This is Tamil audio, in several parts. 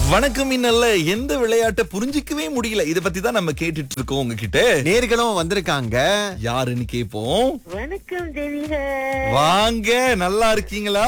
வணக்கம் இன்னல்ல எந்த விளையாட்டை புரிஞ்சிக்கவே முடியல இத பத்தி தான் நம்ம கேட்டுட்டு இருக்கோம் உங்ககிட்ட நேர்களும் வந்திருக்காங்க யாருன்னு கேப்போம் வணக்கம் தேவிக வாங்க நல்லா இருக்கீங்களா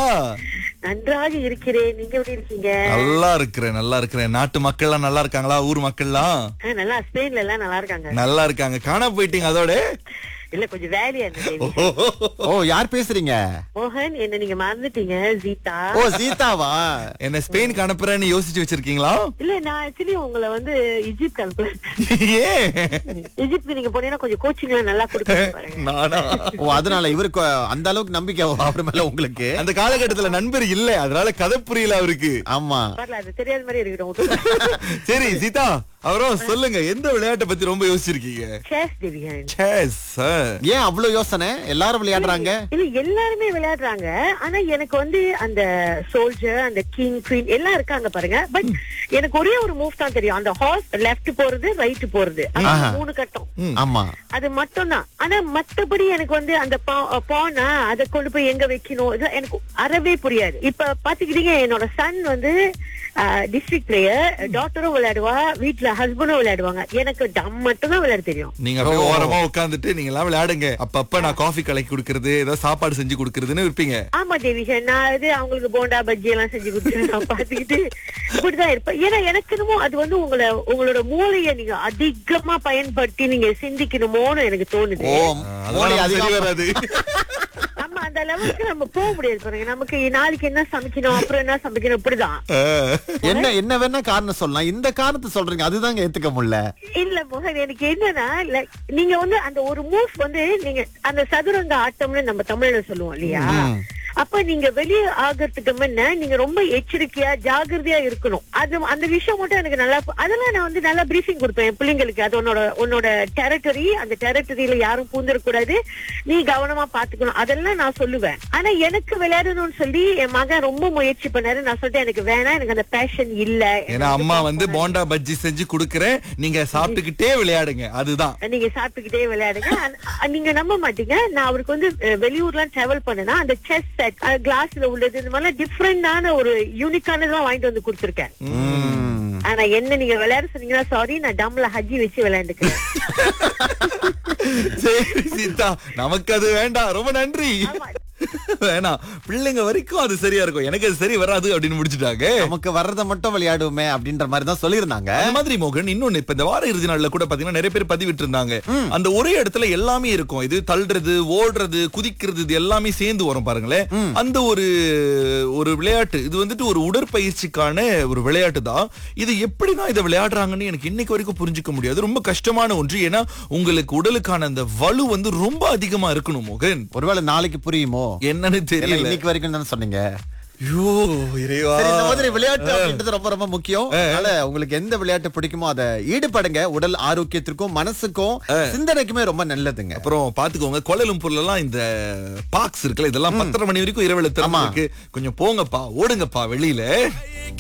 நன்றாக இருக்கிறேன் நீங்க எப்படி இருக்கீங்க நல்லா இருக்கிறேன் நல்லா இருக்கிறேன் நாட்டு மக்கள்லாம் நல்லா இருக்காங்களா ஊர் மக்கள்லாம் ஆ, நல்லா ஸ்பெயின்ல எல்லாம் நல்லா இருக்காங்க நல்லா இருக்காங்க காண போயிட்டீங்க அதோட இல்ல கொஞ்சம் வேலையா இருந்தது தேவி. ஓ யார் பேசுறீங்க மோகன் என்ன நீங்க மறந்துட்டீங்க ஜீதா ஓ சீதாவா என்ன ஸ்பெயினுக்கு அனுப்புறேன்னு யோசிச்சு வச்சிருக்கீங்களா இல்ல நான் ஆக்சுவலி உங்களை வந்து இஜிப்ட் அனுப்புறேன் ஏன் இஜிப்ட் நீங்க போனீங்கன்னா கொஞ்சம் கோச்சிங் எல்லாம் நல்லா கொடுப்பீங்க பாருங்க நானா ஓ அதனால இவருக்கு அந்த அளவுக்கு நம்பிக்கை அவர் மேல உங்களுக்கு அந்த காலகட்டத்துல நண்பர் இல்ல அதனால கதை புரியல அவருக்கு ஆமா வரல அது தெரியாத மாதிரி இருக்கட்டும் சரி சீதா அவரும் சொல்லுங்க எந்த விளையாட்டை பத்தி ரொம்ப யோசிச்சிருக்கீங்க சேஸ் தேவிகன் செஸ் ஏன் அவ்வளவு யோசனை எல்லாரும் விளையாடுறாங்க இல்ல எல்லாருமே விளையாடுறாங்க ஆனா எனக்கு வந்து அந்த சோல்ஜர் அந்த கிங் குவீன் எல்லாம் இருக்காங்க பாருங்க பட் எனக்கு ஒரே ஒரு மூவ் தான் தெரியும் அந்த ஹார்ஸ் லெஃப்ட் போறது ரைட் போறது அந்த ஆஹா. மூணு கட்டம் ஆமா அது மட்டும் தான் ஆனா மத்தபடி எனக்கு வந்து அந்த பானா அதை கொண்டு போய் எங்க வைக்கணும் இது எனக்கு அறவே புரியாது இப்ப பாத்துக்கிட்டீங்க என்னோட சன் வந்து டிஸ்ட்ரிக்ட் பிளேயர் டாக்டரும் விளையாடுவா வீட்டுல ஹஸ்பண்டும் விளையாடுவாங்க எனக்கு டம் மட்டும் தான் விளையாட தெரியும் நீங்க அப்படியே ஓரமா உட்கார்ந்துட்டு நீங்க எல்லாம் விளையாடுங்க அப்பப்ப நான் காஃபி கலக்கி கொடுக்கறது ஏதாவது சாப்பாடு செஞ்சு கொடுக்கறதுன்னு இருப்பீங்க ஆமா தேவிகன் நான் இது அவங்களுக்கு போண்டா பஜ்ஜி எல்லாம் செஞ்சு கொடுத்து நான் பாத்துக்கிட்டு இப்படிதான் இருப்பேன் ஏன்னா எனக்கு என்னமோ அது வந்து உங்களை உங்களோட மூளையை நீங்க அதிகமா பயன்படுத்தி நீங்க சிந்திக்கணுமோன்னு எனக்கு தோணுது ஓ அதெல்லாம் மோடி நமக்கு சரி அதிகமா வராது நம்ம அந்த லெவலுக்கு நம்ம போக முடியாது பாருங்க நமக்கு நாளைக்கு என்ன சமைக்கணும் அப்புறம் என்ன சமைக்கணும் இப்படிதான் என்ன என்ன வேணா காரணம் சொல்லலாம் இந்த காரணத்தை சொல்றீங்க அதுதாங்க ஏத்துக்க முடியல இல்ல மோகன் எனக்கு என்னன்னா like, நீங்க வந்து அந்த ஒரு மூவ் வந்து நீங்க அந்த சதுரங்க ஆட்டம்னு நம்ம தமிழ்ல சொல்லுவோம் இல்லையா அப்ப நீங்க வெளியே ஆகிறதுக்கு முன்ன நீங்க ரொம்ப எச்சரிக்கையா ஜாகிரதையா இருக்கணும் அது அந்த விஷயம் மட்டும் எனக்கு நல்லா பு- அதெல்லாம் நான் வந்து நல்லா பிரீஃபிங் கொடுப்பேன் என் பிள்ளைங்களுக்கு அது உன்னோட உன்னோட டெரிட்டரி அந்த டெரிட்டரியில யாரும் பூந்துடக்கூடாது நீ கவனமா பாத்துக்கணும் அதெல்லாம் நான் சொல்லுவேன் ஆனா எனக்கு விளையாடணும்னு சொல்லி என் மகன் ரொம்ப முயற்சி பண்ணாரு நான் சொல்லிட்டேன் எனக்கு வேணாம் எனக்கு அந்த பேஷன் இல்ல ஏன்னா அம்மா வந்து போண்டா பஜ்ஜி செஞ்சு குடுக்கறேன் நீங்க சாப்பிட்டுக்கிட்டே விளையாடுங்க அதுதான் நீங்க சாப்பிட்டுக்கிட்டே விளையாடுங்க ஆனா, நீங்க நம்ப மாட்டீங்க நான் அவருக்கு வந்து அஹ், வெளியூர்லாம் டிராவல் பண்ணனா அந்த செஸ் செட் கிளாஸ்ல உள்ளது இந்த மாதிரி டிஃப்ரெண்டான ஒரு யூனிக்கானதெல்லாம் வாங்கிட்டு வந்து கொடுத்துருக்கேன் ம். ஆனா என்ன நீங்க விளையாட சொன்னீங்கன்னா சாரி நான் டம்ல ஹஜ்ஜி வச்சு விளையாண்டுக்கிறேன் சரி சீதா நமக்கு அது வேண்டாம் ரொம்ப நன்றி வேணாம் பிள்ளைங்க வரைக்கும் அது சரியா இருக்கும் எனக்கு அது சரி வராது அப்படின்னு முடிச்சுட்டாங்க நமக்கு வர்றத மட்டும் விளையாடுவோமே அப்படின்ற மாதிரி தான் சொல்லியிருந்தாங்க அந்த மாதிரி மோகன் இன்னொன்னு இப்ப இந்த வார இறுதி நாள்ல கூட பாத்தீங்கன்னா நிறைய பேர் பதிவிட்டு இருந்தாங்க அந்த ஒரே இடத்துல எல்லாமே இருக்கும் இது தள்ளுறது ஓடுறது குதிக்கிறது இது எல்லாமே சேர்ந்து வரும் பாருங்களேன் அந்த ஒரு ஒரு விளையாட்டு இது வந்துட்டு ஒரு உடற்பயிற்சிக்கான ஒரு விளையாட்டு தான் இது எப்படிதான் இதை விளையாடுறாங்கன்னு எனக்கு இன்னைக்கு வரைக்கும் புரிஞ்சுக்க முடியாது ரொம்ப கஷ்டமான ஒன்று ஏன்னா உங்களுக்கு உடலுக்கான அந்த வலு வந்து ரொம்ப அதிகமா இருக்கணும் மோகன் ஒருவேளை நாளைக்கு புரியுமோ என்னன்னு இல்ல, தெரியல இன்னைக்கு வரைக்கும் தானே சொன்னீங்க ஐயோ இறைவா சரி, இந்த மாதிரி விளையாட்டு அப்படின்றது ரொம்ப ரொம்ப முக்கியம் அதனால உங்களுக்கு எந்த விளையாட்டு பிடிக்குமோ அதை ஈடுபடுங்க உடல் ஆரோக்கியத்திற்கும் மனசுக்கும் சிந்தனைக்குமே ரொம்ப நல்லதுங்க அப்புறம் பாத்துக்கோங்க கோலலம்பூர்ல எல்லாம் இந்த பார்க்ஸ் இருக்குல்ல இதெல்லாம் பத்தரை மணி வரைக்கும் இரவுல திறமா இருக்கு கொஞ்சம் போங்கப்பா ஓடுங்கப்பா வெளியில